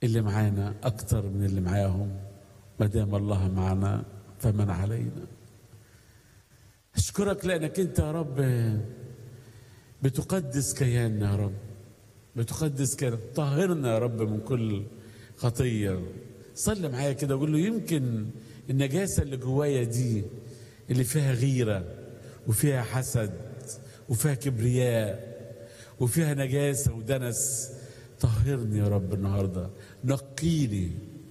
اللي معانا اكتر من اللي معاهم ما دام الله معنا فمن علينا اشكرك لانك انت يا رب بتقدس كياننا يا رب بتقدس كياننا طهرنا يا رب من كل خطيه صلي معايا كده وقول له يمكن النجاسه اللي جوايا دي اللي فيها غيره وفيها حسد وفيها كبرياء وفيها نجاسه ودنس طهرني يا رب النهارده نقيني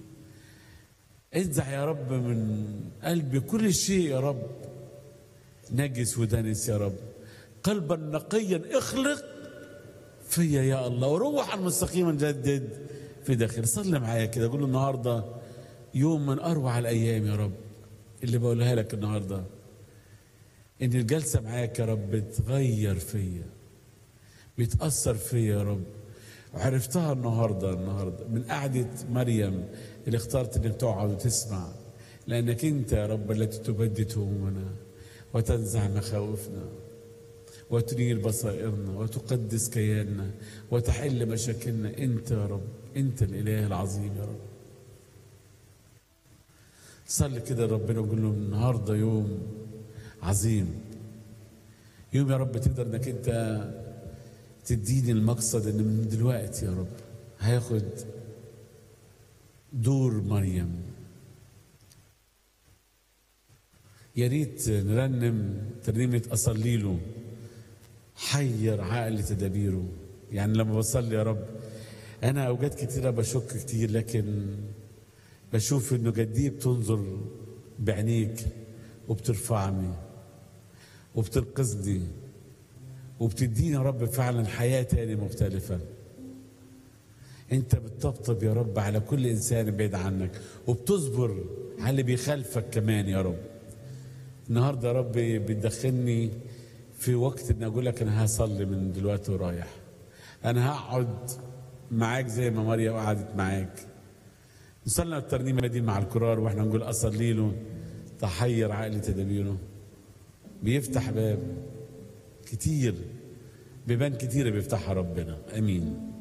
انزع يا رب من قلبي كل شيء يا رب نجس ودنس يا رب قلبا نقيا اخلق فيا يا الله وروحا مستقيما جدد في داخلي صلي معايا كده قول له النهارده يوم من اروع الايام يا رب اللي بقولها لك النهارده ان الجلسه معاك يا رب بتغير فيا بيتاثر فيا يا رب وعرفتها النهارده النهارده من قعده مريم اللي اخترت انك تقعد وتسمع لانك انت يا رب التي تبدد همومنا وتنزع مخاوفنا وتنير بصائرنا وتقدس كياننا وتحل مشاكلنا انت يا رب انت الاله العظيم يا رب صلي كده لربنا وقول له النهارده يوم عظيم يوم يا رب تقدر انك انت تديني المقصد ان من دلوقتي يا رب هاخد دور مريم يا ريت نرنم ترنيمة أصلي له حير عقل تدابيره يعني لما بصلي يا رب أنا أوقات كتيرة بشك كتير لكن بشوف إنه جدي بتنظر بعينيك وبترفعني وبتنقذني وبتديني يا رب فعلا حياة تاني مختلفة انت بتطبطب يا رب على كل انسان بعيد عنك وبتصبر على اللي بيخالفك كمان يا رب النهارده يا رب بتدخلني في وقت ان اقول لك انا هصلي من دلوقتي ورايح انا هقعد معاك زي ما مريم قعدت معاك نصلي الترنيمه دي مع الكرار واحنا نقول اصلي له تحير عقلي تدابيره بيفتح باب كتير بيبان كتيره بيفتحها ربنا امين